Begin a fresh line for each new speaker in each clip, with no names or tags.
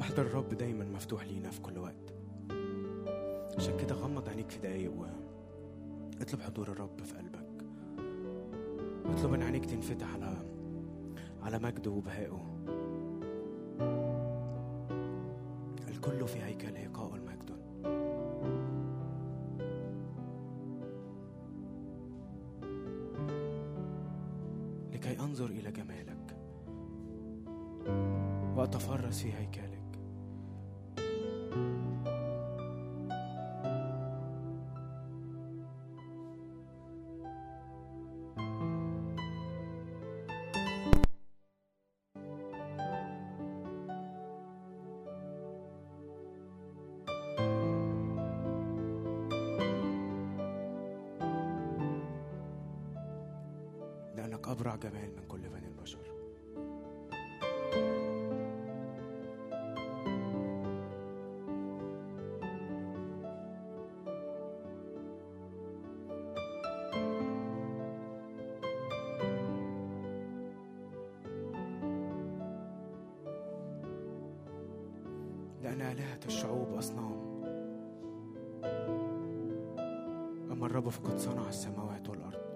محضر الرب دايما مفتوح لينا في كل وقت عشان كده غمض عينيك في دقايق واطلب حضور الرب في قلبك واطلب ان عينيك تنفتح على على مجده وبهائه الكل في هيكله قائل مجد لكي انظر الى جمالك واتفرس في هيكلك لأنك أبرع جمال من كل بني البشر لأن آلهة الشعوب أصنام أما الرب فقد صنع السماوات والأرض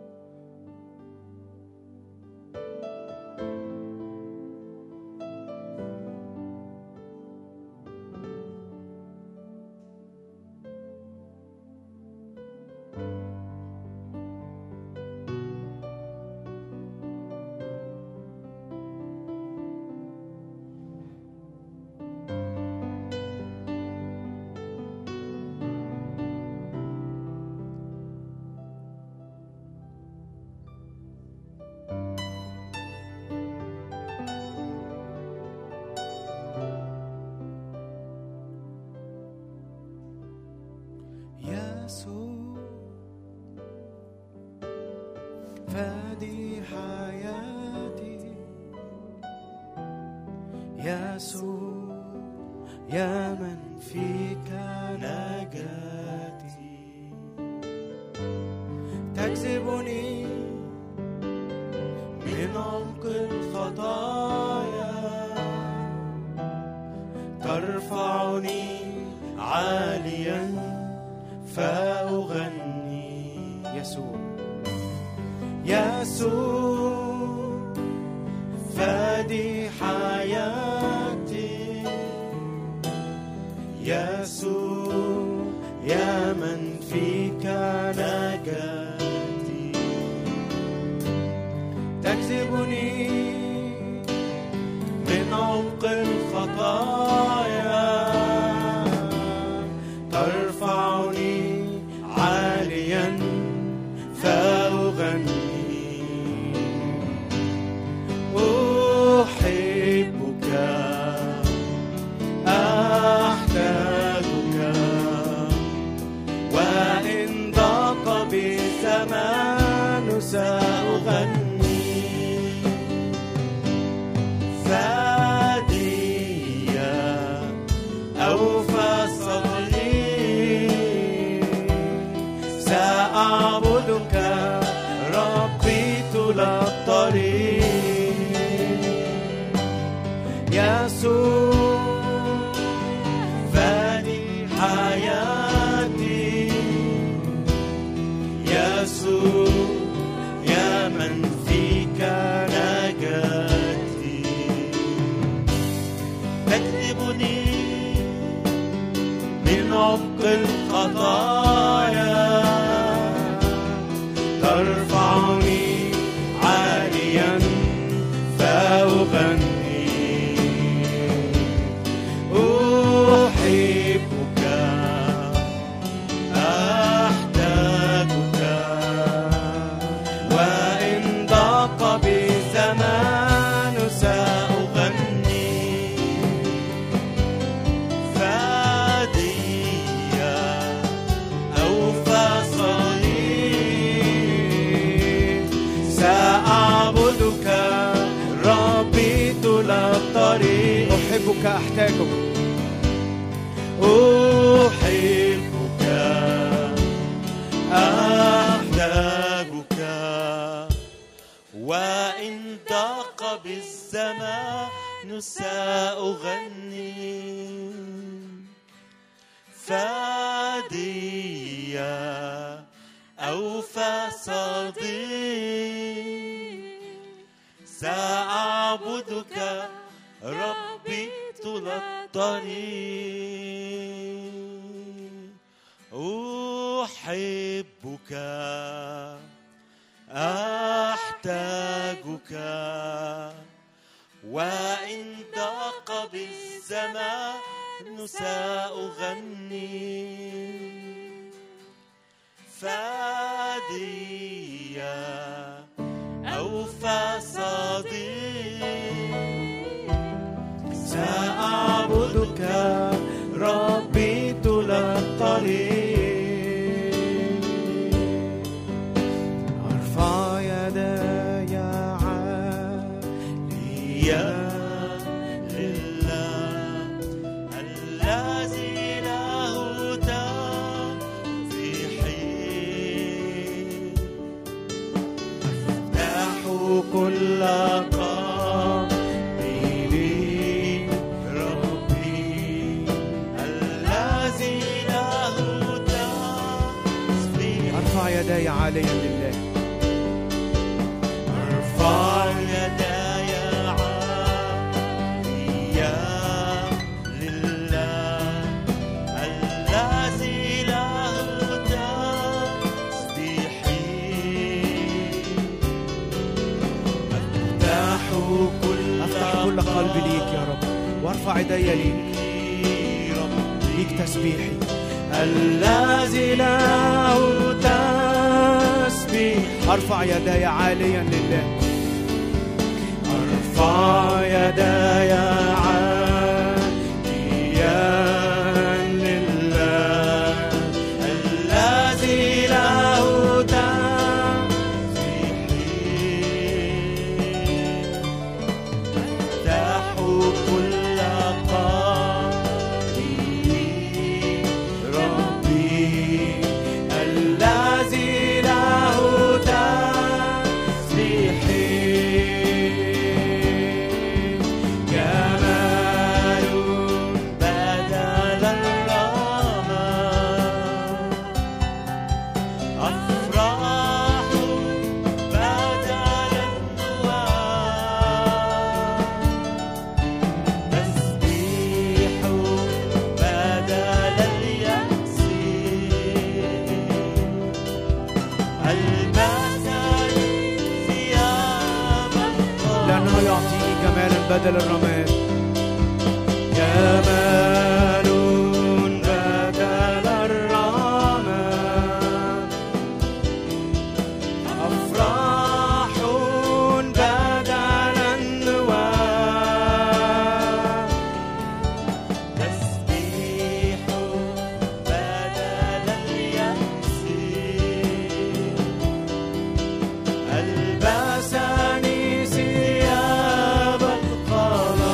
يسوع فادي حياتي يسوع يا من فيك نجاتي تجذبني من عمق الخطايا ترفعني عاليا فأغني يسوع يسوع فادي حياتي يسوع يا من فيك نجاتي تجذبني من عمق الخطايا ترفعني عاليا فأغني أحبك أحتاجك وإن ضاق بالزمان سأغني فاديا أوفى صدري سأعبدك ربي طول الطريق يسوع فادي حياتي يسوع يا من فيك نجاتي تكذبني من عمق الخطايا ترفعني عاليا فأغني أحبك أحتاجك وإن ضاق بالزمان سأغني فاديا أوفى صليب سأعبدك ربي طول الطريق أحبك أحتاجك أحبك أحتاجك وإن ضاق بالزمان سأغني
فادية أوفى صديق سأعبدك ربي طول الطريق أحبك أحتاجك وإن ضاق بالزمان سأغني فادية أوفى صديق سأعبدك ربي طول الطريق
أرفع يداي عاليا
لله الذي له تنزيحي أفتح كل قلبي ربي الذي له تسبيح
أرفع يداي عاليا لله
ارفع يداي عاليا لله الذي له تسبيحي افتح كل
أفتح كل قلبي ليك يا رب وأرفع يداي ليك ليك تسبيحي
الذي له تسبيح
أرفع يداي عاليا لله
ارفع يداي عاليا لله الذي له تسبيحي افتح كل قلبي ربي الذي له تسبيحي جمال بدل الرمى أفراح بدل النوار تسبيح بدل اليأس البدل ثياب
لأنه يعطيني جمالا بدل الرماد
جمال بدل الرماد أفراح بدل النوار تسبيح بدل اليأس ألبسني ثياب القلق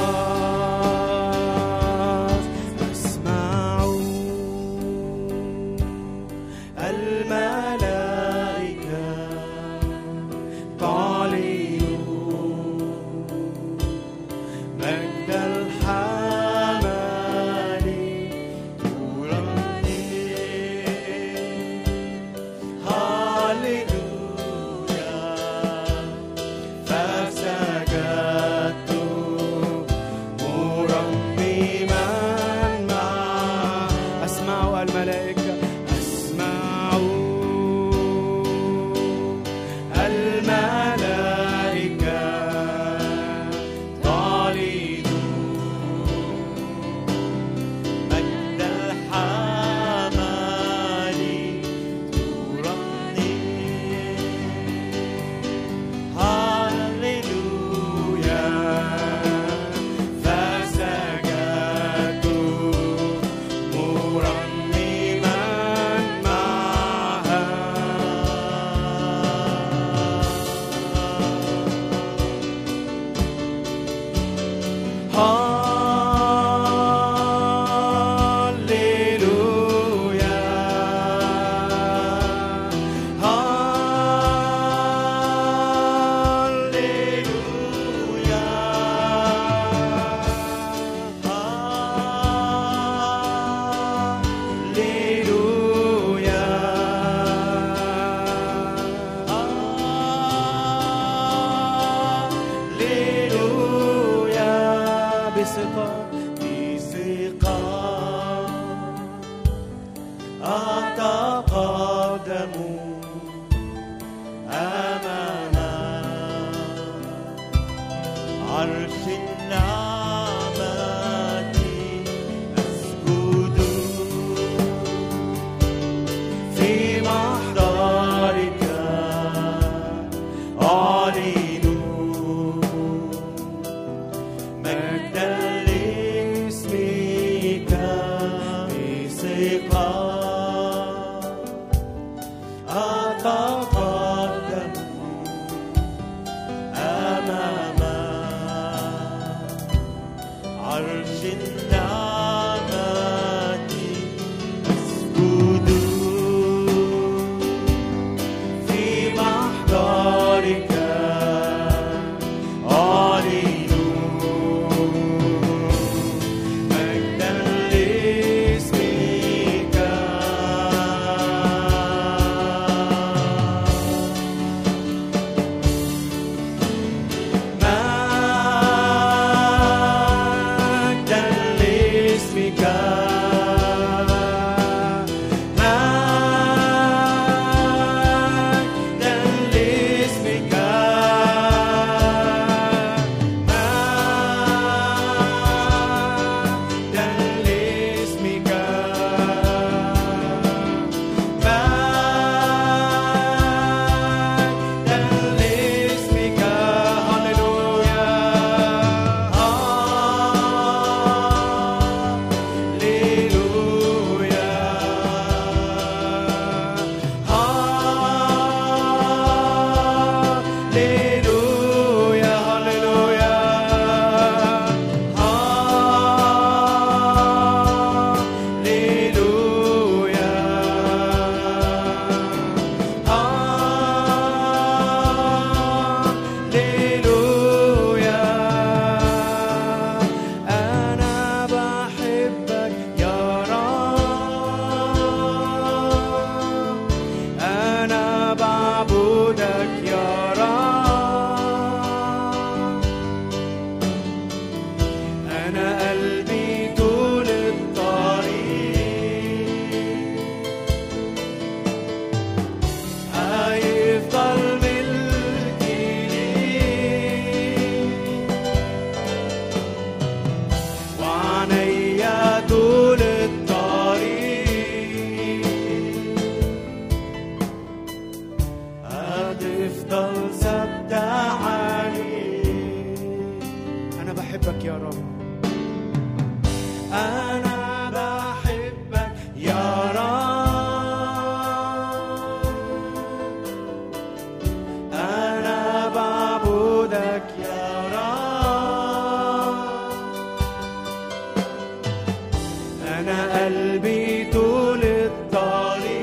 أنا قلبي طول الطريق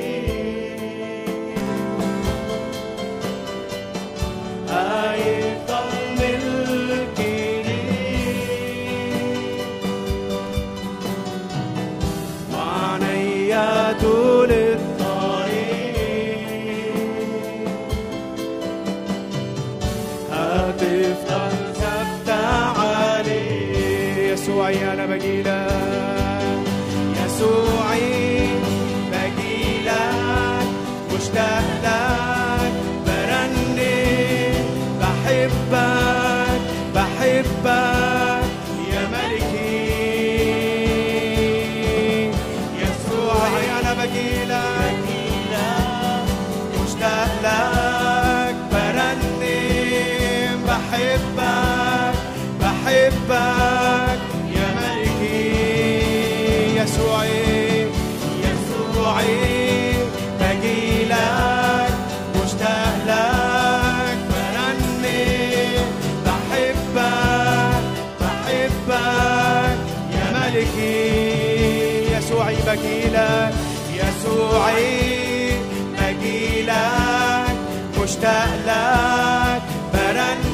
هيفضل ملكي ليك وعينيا طول الطريق هتفضل ثابتة عليه يسوعي أنا بجيلك يسوعي بجيلك مشتاق لك برنم بحبك بحبك يا ملكي يسوعي أنا بجيلك مشتاق لك برنم بحبك بحبك يا ملكي يسوعي يسوعي بجيلك مشتاق لك برنم بحبك بحبك يا ملكي يسوعي بجيلك يسوعي بجيلك مشتاق لك برنم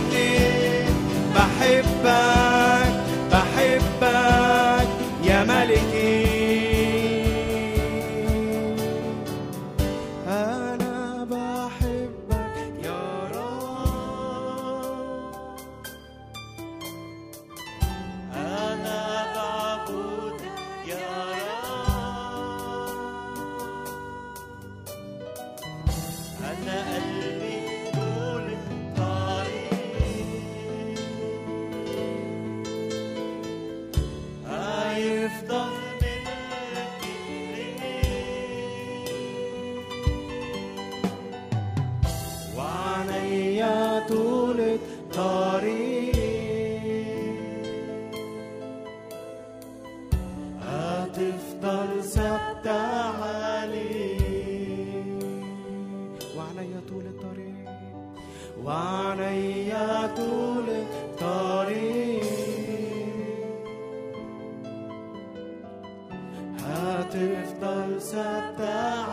بحبك بحبك يا ملكي أنا بحبك يا رب
أنا بعبدك يا رب أنا قلبي طول الطريق هيفضل ملكي ليك
وعليا طول الطريق هتفضل ثابتة عليه وعليا طول الطريق وعليا طول الطريق هتفضل ثابتة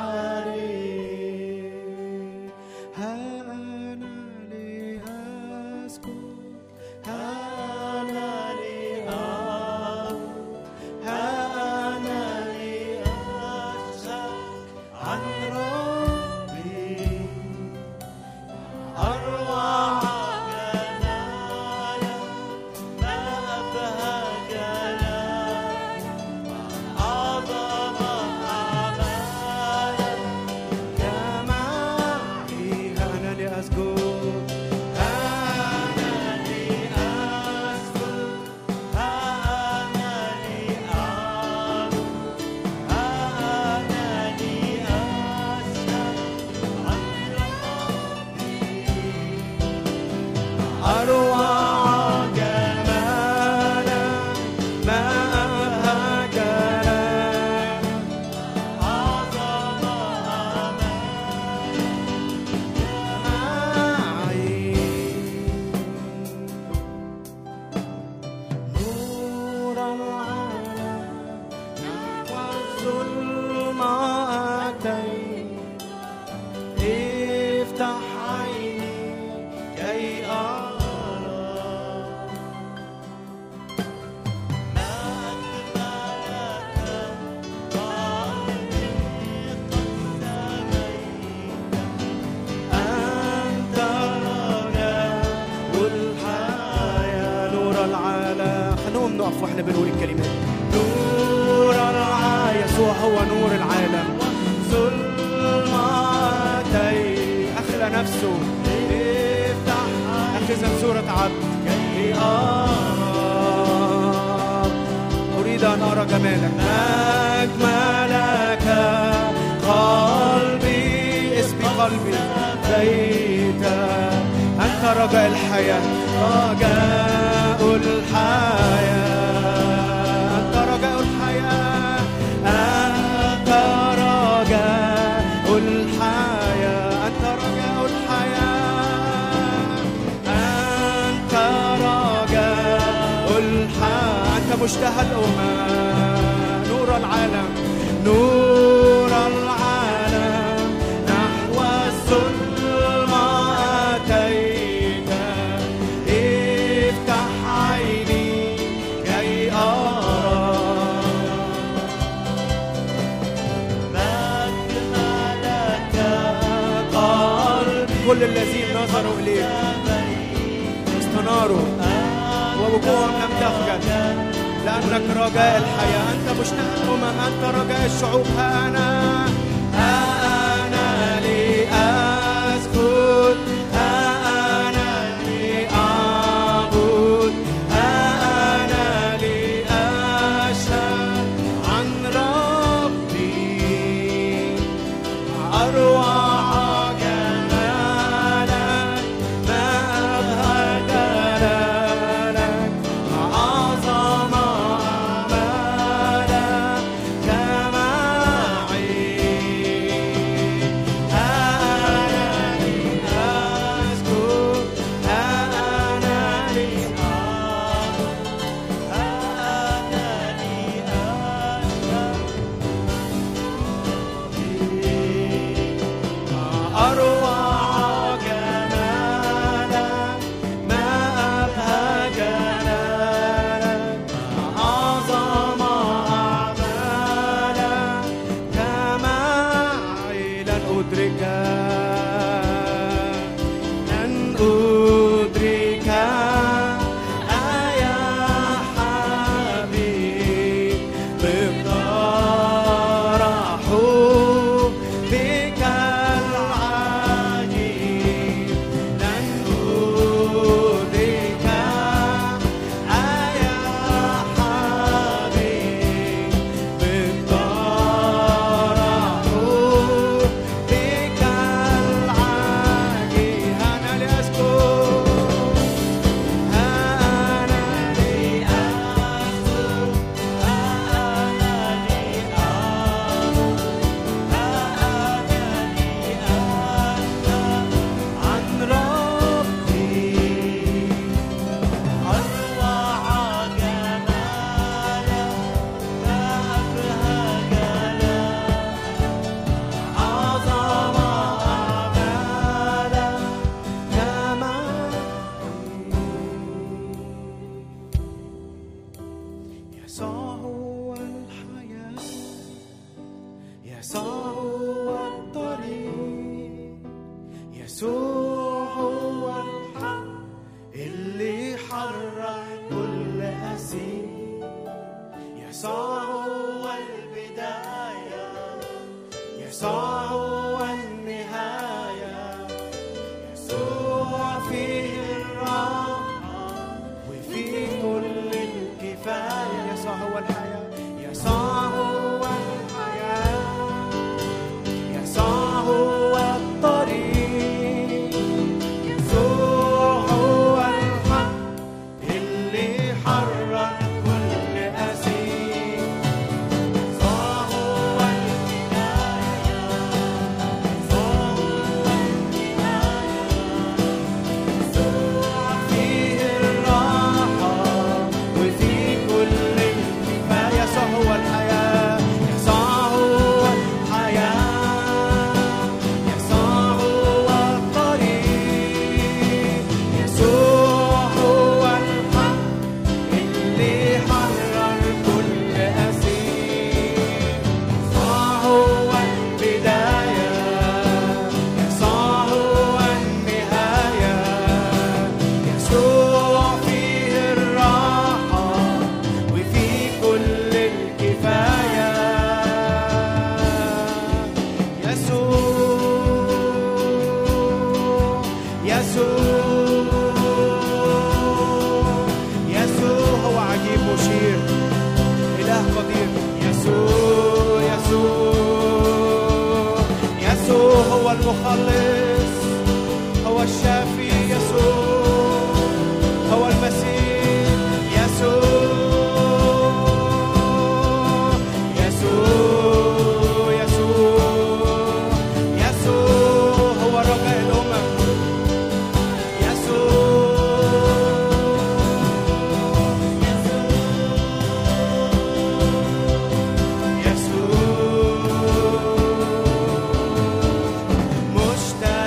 عليه ها أنا لأسكت ها أنا لأعود ها أنا لأشهد عن ربي أروع
جلالا ما أبهى جلالا أعظم أعمالا
يا معي أنا لأسجد أنا لأسجد
أنا لأعبد أنا لأشهد عن
أروع جمالا ما أبهى جلالا
أعظم
معي نور العالم والظلمة أتيت افتح عيني كي أرى أنت رجاء الحياة نور العالم خلونا نقف واحنا بنقول الكلمات نور العالم يسوع هو نور العالم ظلمتي أخلى نفسه افتح أخذا صورة عبد كي أرى أريد أن أرى جمالك أجملك قلبي اسمي قلبي بيتك أنت رجاء الحياة رجاء الحياة أنت رجاء الحياة أنت رجاء الحياة أنت رجاء الحياة أنت رجاء الحياة أنت مشتهى الأمم نور العالم كل الذين نظروا إليك استناروا ووجوههم لم تخجل لأنك رجاء الحياة أنت مشتاق الأمم أنت رجاء الشعوب ها أنا ها أنا لأسجد ها أنا لأعبد ها أنا لأشهد عن ربي أروع جمالك ما أبهى جلالك أعظم أعمالك كما أنا لأسجد أنا لأعبد أنا أروع جمالك ما أبهى جلالك أعظم أعمالك كما لن أدرك لن أدرك أيا حبيب مقدار حبك العجيب لن أدرك أيا حبيب مقدار حبك العجيب أنا لأسكت أنا لأسكت عن ربي أروع جمالا ما أبهى جلالا أعظم أعمالا كما يسوع هو الحياة يسوع هو الطريق يسوع هو الحق اللي حرر كل أسير يسوع هو البداية يسوع هو النهاية يسوع فيه الراحة وفي كل الكفاية يسوع هو الحياة يسوع هو الحياة يسوع هو الطريق يسوع هو الحق اللي حرر كل أسير يسوع هو البداية يسوع هو النهاية يسوع فيه الراحة وفي كل الكفاية يسوع هو الحياة يسوع هو الحياة يسوع هو الطريق يسوع هو الحق اللي حرر كل أسير يسوع هو البداية يسوع هو النهاية يسوع فيه الراحة وفي كل الكفاية يسوع يسوع يسوع هو عجيب مشير إله قدير يسوع يسوع يسوع هو المخلص هو الشافي يسوع هو المسيح يسوع يسوع يسوع يسوع هو رجاء الأمم يسوع مشتاق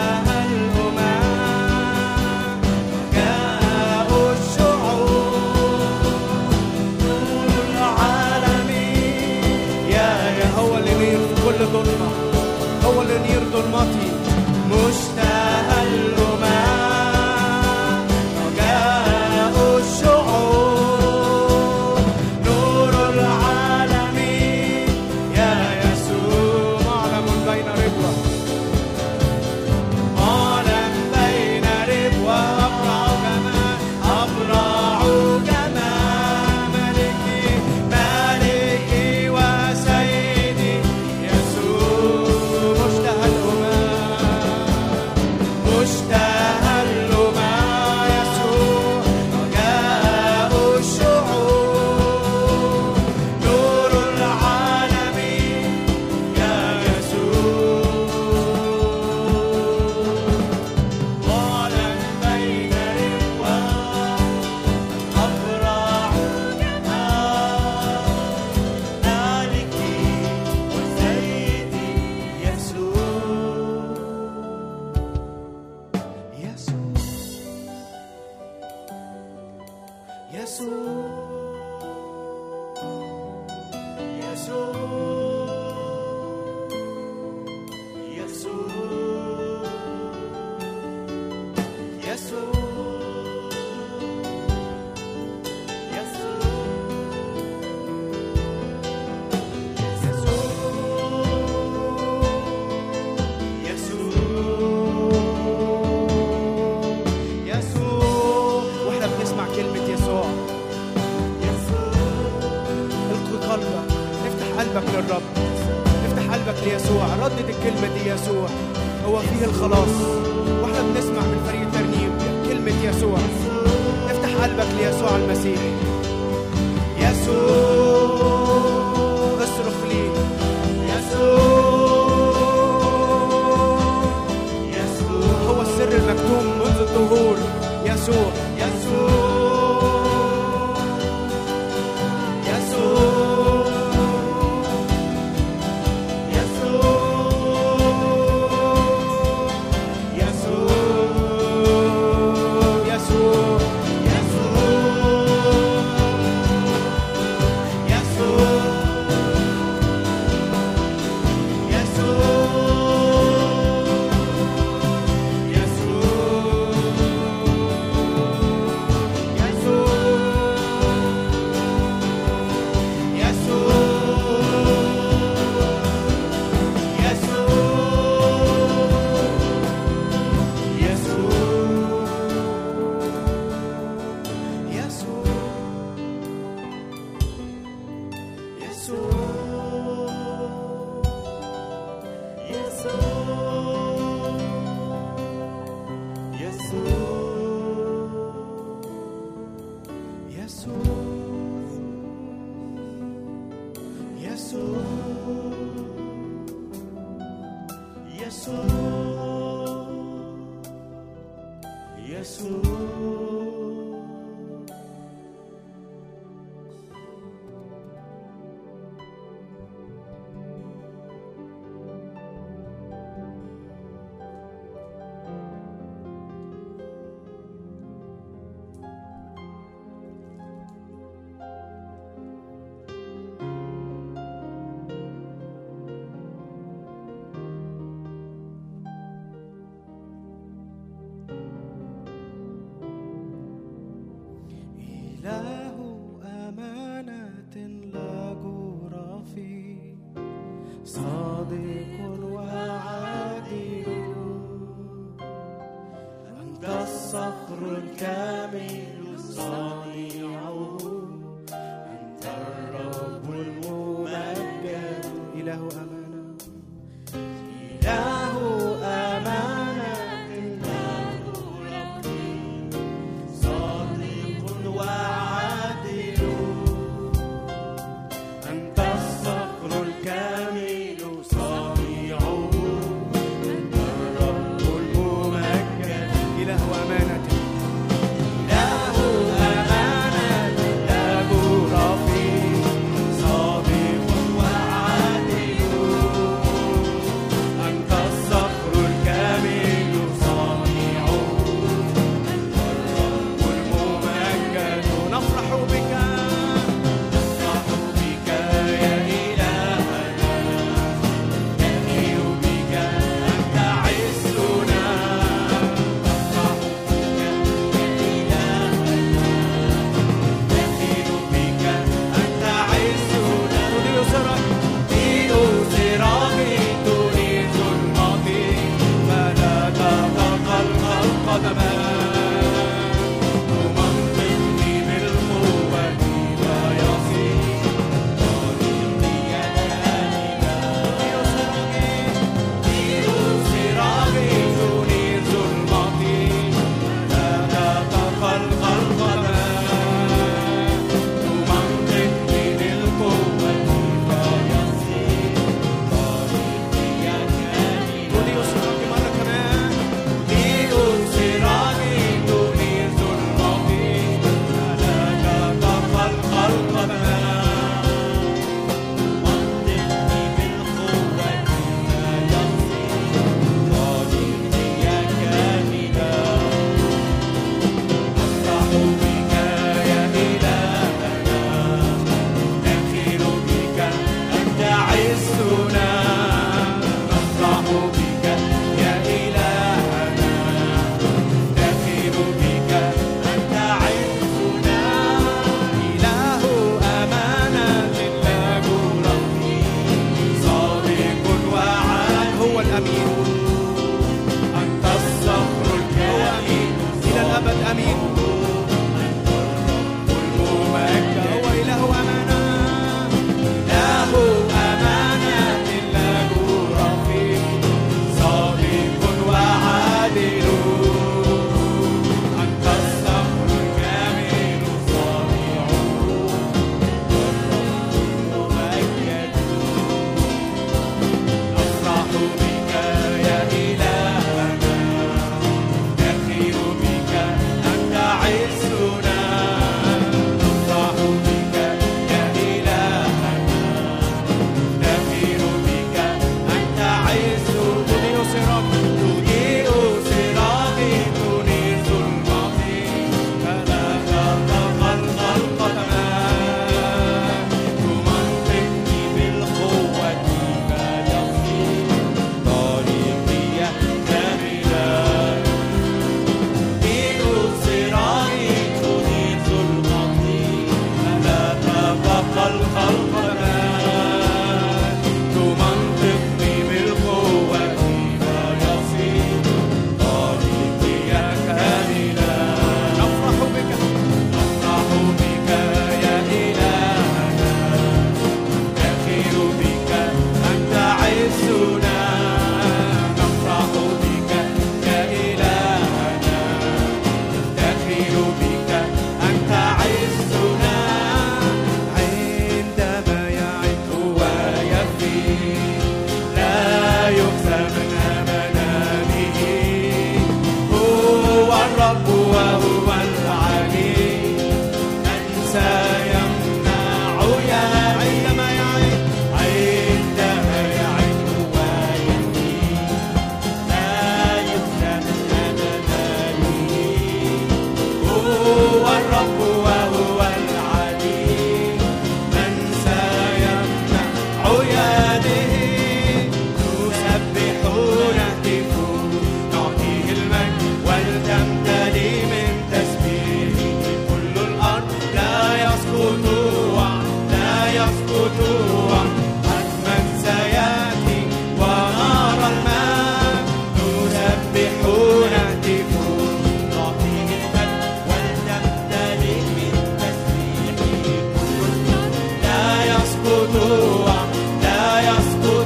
قلبك افتح قلبك للرب افتح قلبك ليسوع ردد الكلمة دي يسوع هو فيه الخلاص واحنا بنسمع من فريق الترنيم كلمة يسوع افتح قلبك ليسوع المسيح يسوع اصرخ ليه
يسوع
هو السر المكتوم منذ الظهور يسوع
يسوع يسوع يسوع
يسوع يسوع يسوع يسوع إله أمانة لا جور فيه صادق وعادل أنت الصخر الكامل صانعه أنت الرب الممجد إله أمانة إله أمانة صادق وعادل أنت الصخر الكامل صانعه أنت الرب الممجد إله أمانة إله أمانة لا جور فيه صادق وعادل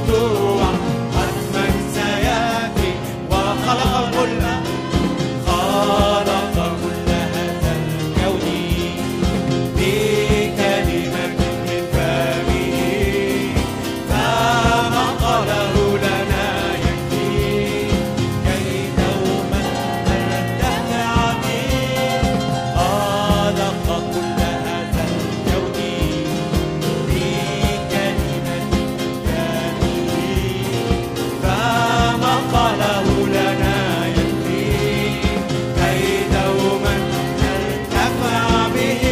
خضوعا حتما سيأتي وخلق كل خلق كل هذا الكون بكلمة من فمه فما قاله لنا يكفي كي دوما نرتفع به خلق كل هذا الكون بكلمة كامله فما قاله لنا يكفي كي دوما نرتفع به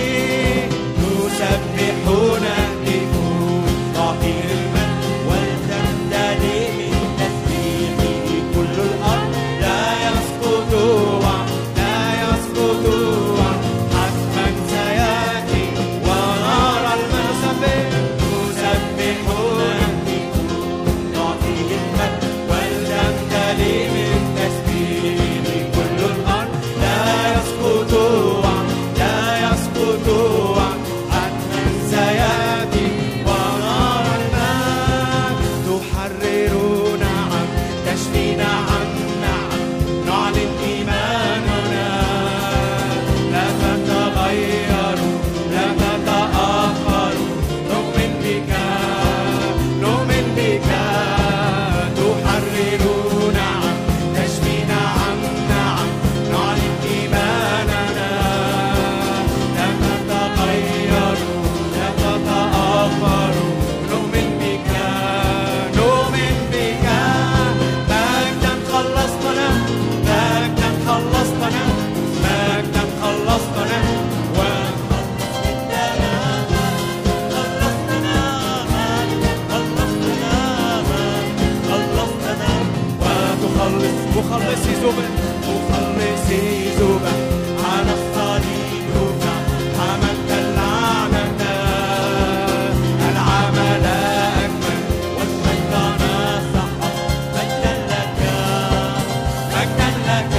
نسبح نهتف نعطي المجد ولتمتلئ من تسبيحه كل الأرض لا يسقط وعد لا يسقط وعد حتما سيأتي ونرى المسبح نسبح نهتف نعطيه المجد ولتمتلئ من تسبيحه كل الأرض لا يسقط وعد لا يسقط وعد حتما سيأتي ونرى المجد تحرر نعم تشفي نعم نعم نعلن إيماننا لا تتغير لا تتأخر نؤمن بك نؤمن بك تحرر نعم تشفي نعم نعم نعلن إيماننا لا تتغير لا تتأخر نؤمن بك نؤمن بك مجدا خلصتنا مجدا خلصتنا مجدا خلصتنا وخلصتنا خلصتنا خلصتنا خلصتنا وتخلص مخلصي زبا مخلصي زبا على الصليب رفع حملت اللعنة العمل أكمل والشيطان سحق مجدا لك مجدا لك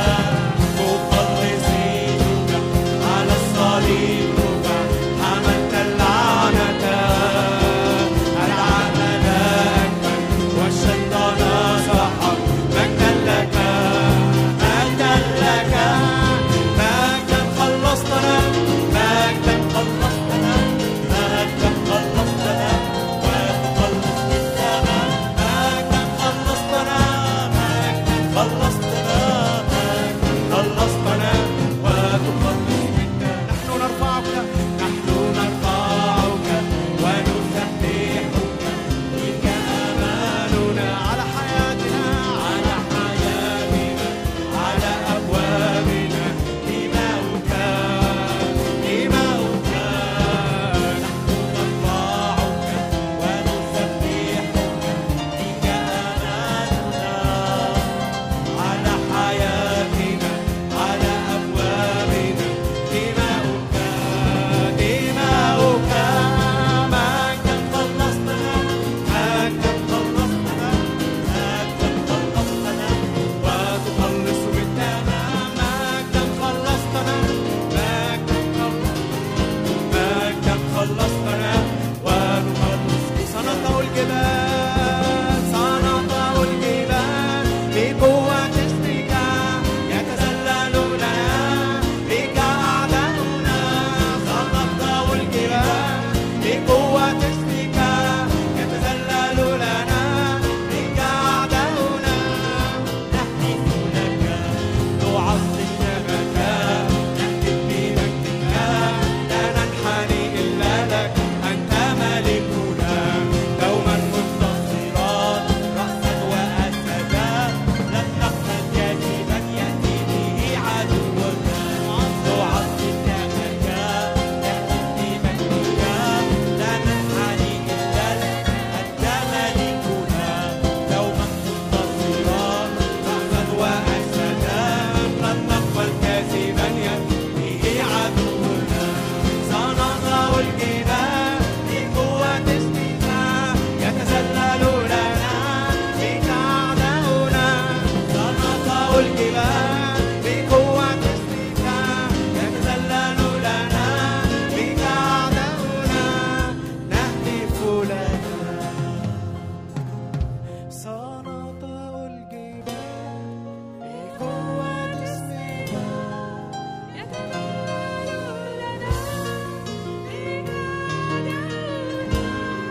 مخلصي زبا على الصليب رفع حملت اللعنة العمل أكمل والشيطان سحق مجدا لك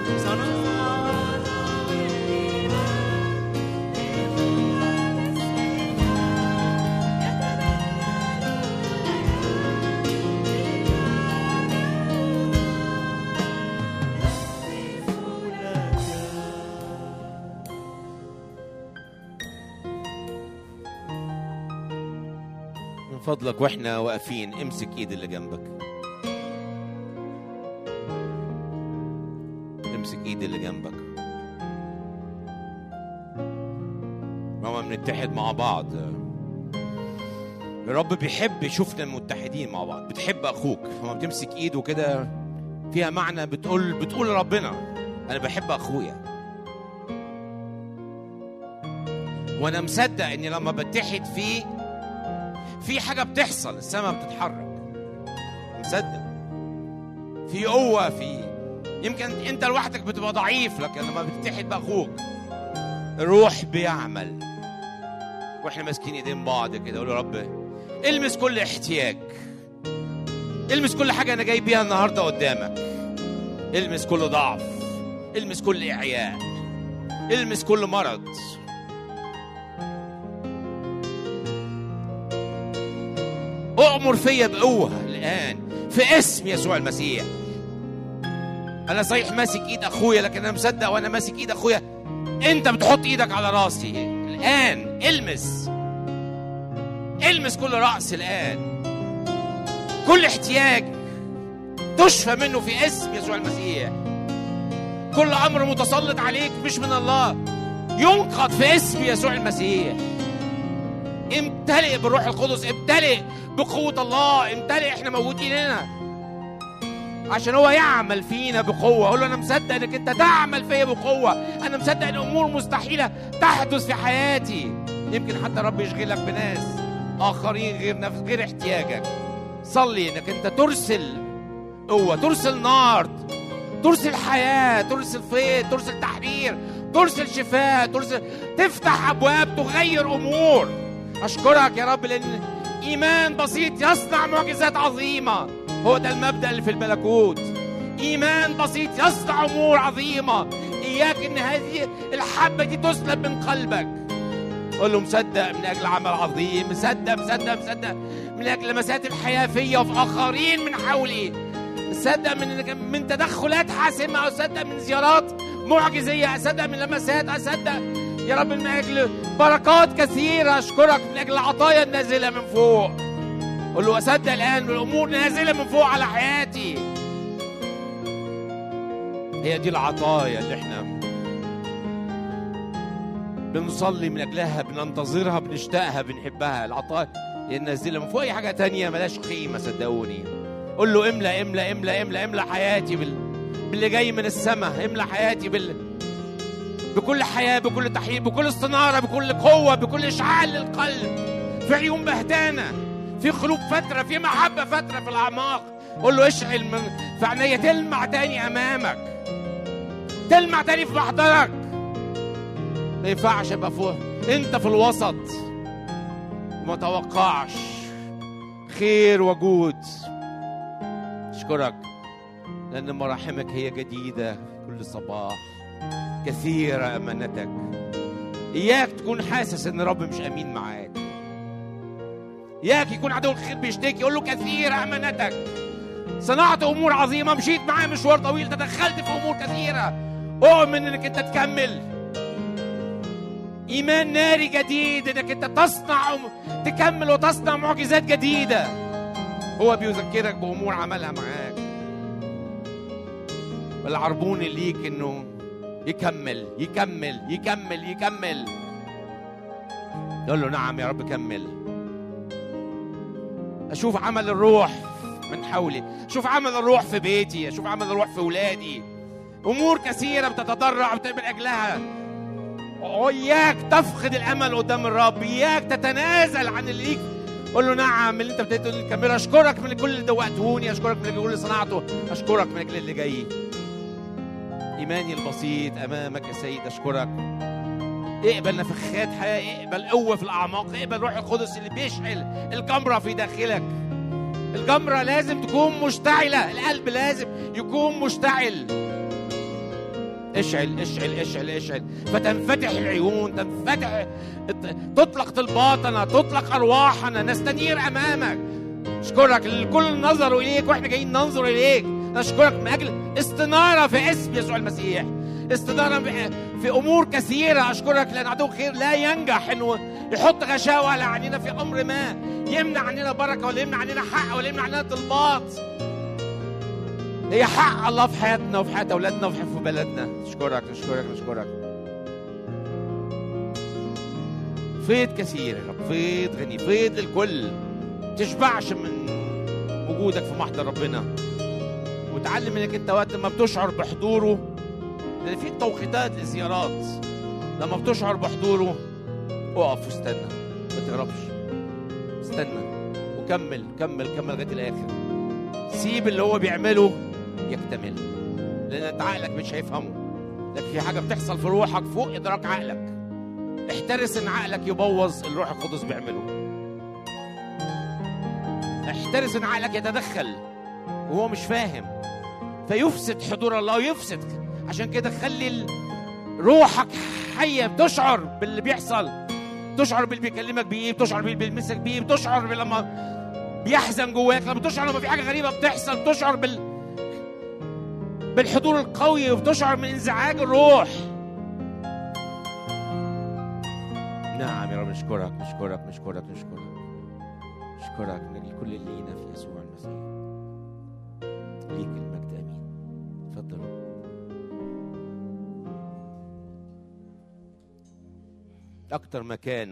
من فضلك واحنا واقفين امسك ايد اللي جنبك امسك ايد اللي جنبك ماما بنتحد مع بعض الرب بيحب يشوفنا متحدين مع بعض بتحب اخوك فما بتمسك ايده كده فيها معنى بتقول بتقول لربنا انا بحب اخويا وانا مصدق اني لما بتحد فيه في حاجه بتحصل السماء بتتحرك مصدق في قوه في يمكن انت لوحدك بتبقى ضعيف لكن لما بتتحد باخوك الروح بيعمل واحنا ماسكين ايدين بعض كده قول يا رب المس كل احتياج المس كل حاجه انا جاي بيها النهارده قدامك المس كل ضعف المس كل اعياء المس كل مرض اؤمر فيا بقوه الان في اسم يسوع المسيح انا صحيح ماسك ايد اخويا لكن انا مصدق وانا ماسك ايد اخويا انت بتحط ايدك على راسي الان المس المس كل راس الان كل احتياج تشفى منه في اسم يسوع المسيح كل امر متسلط عليك مش من الله ينقض في اسم يسوع المسيح امتلئ بالروح القدس امتلئ بقوة الله امتلئ احنا موجودين هنا عشان هو يعمل فينا بقوة قول له أنا مصدق إنك أنت تعمل فيا بقوة أنا مصدق إن أمور مستحيلة تحدث في حياتي يمكن حتى رب يشغلك بناس آخرين غير نفس غير احتياجك صلي إنك أنت ترسل قوة ترسل نار ترسل حياة ترسل فيض ترسل تحرير ترسل شفاء ترسل تفتح أبواب تغير أمور أشكرك يا رب لأن إيمان بسيط يصنع معجزات عظيمة هو ده المبدأ اللي في الملكوت إيمان بسيط يصنع أمور عظيمة إياك إن هذه الحبة دي تسلب من قلبك قول له مصدق من أجل عمل عظيم مصدق مصدق مصدق من أجل لمسات الحياة فيا وفي آخرين من حولي مصدق من من تدخلات حاسمة أصدق من زيارات معجزية أصدق من لمسات أصدق يا رب من أجل بركات كثيرة أشكرك من أجل العطايا النازلة من فوق قول له أصدق الآن الأمور نازلة من فوق على حياتي هي دي العطايا اللي احنا بنصلي من أجلها بننتظرها بنشتاقها بنحبها العطايا النازلة من فوق أي حاجة تانية ملاش قيمة صدقوني قول له املى املى املى املى املى حياتي بال... باللي جاي من السماء املى حياتي بال... بكل حياة بكل تحيي بكل استنارة بكل قوة بكل إشعال للقلب في عيون بهتانة في قلوب فترة في محبة فترة في الأعماق قول له اشعل من في عينيا تلمع تاني أمامك تلمع تاني في محضرك ما ينفعش ابقى فوق انت في الوسط وما توقعش خير وجود اشكرك لان مراحمك هي جديده كل صباح كثيره امانتك اياك تكون حاسس ان رب مش امين معاك اياك يكون عدو الخير بيشتكي يقول له كثيره امانتك صنعت امور عظيمه مشيت معاه مشوار طويل تدخلت في امور كثيره اؤمن انك انت تكمل ايمان ناري جديد انك انت تصنع تكمل وتصنع معجزات جديده هو بيذكرك بامور عملها معاك والعربون ليك انه يكمل يكمل يكمل يكمل يقول له نعم يا رب كمل اشوف عمل الروح من حولي اشوف عمل الروح في بيتي اشوف عمل الروح في ولادي امور كثيره بتتضرع من اجلها وإياك تفقد الامل قدام الرب اياك تتنازل عن اللي ليك قول له نعم اللي انت ابتديت تقول لي كمل اشكرك من كل اللي دوقتهوني اشكرك من كل اللي صنعته اشكرك من اجل اللي جاي ايماني البسيط امامك يا سيد اشكرك اقبل نفخات حياه اقبل قوه في الاعماق اقبل روح القدس اللي بيشعل الجمره في داخلك الجمره لازم تكون مشتعله القلب لازم يكون مشتعل اشعل اشعل اشعل اشعل فتنفتح العيون تنفتح تطلق طلباتنا تطلق ارواحنا نستنير امامك اشكرك الكل نظروا اليك واحنا جايين ننظر اليك نشكرك من اجل استناره في اسم يسوع المسيح استناره في- في امور كثيره اشكرك لان عدو خير لا ينجح انه يحط غشاوه على عنينا في امر ما يمنع عننا بركه ولا يمنع عننا حق ولا يمنع عننا طلبات هي حق الله في حياتنا وفي حياة أولادنا وفي في بلدنا نشكرك نشكرك نشكرك فيض كثير يا رب فيض غني فيض للكل تشبعش من وجودك في محضر ربنا وتعلم انك انت وقت ما بتشعر بحضوره لان في توقيتات للزيارات لما بتشعر بحضوره اقف واستنى ما تهربش استنى وكمل كمل كمل لغايه الاخر سيب اللي هو بيعمله يكتمل لان انت عقلك مش هيفهمه لكن في حاجه بتحصل في روحك فوق ادراك عقلك احترس ان عقلك يبوظ اللي الروح القدس بيعمله احترس ان عقلك يتدخل وهو مش فاهم فيفسد حضور الله ويفسد عشان كده خلي ال- روحك حيه بتشعر باللي بيحصل تشعر باللي بيكلمك بيه بتشعر باللي بيلمسك بيه بتشعر لما بيحزن جواك لما بتشعر لما في حاجه غريبه بتحصل بتشعر بال بالحضور القوي وبتشعر من انزعاج الروح نعم يا رب نشكرك نشكرك نشكرك نشكرك نشكرك من أجل كل اللي لينا في يسوع المسيح ليك المجد امين اتفضلوا اكتر مكان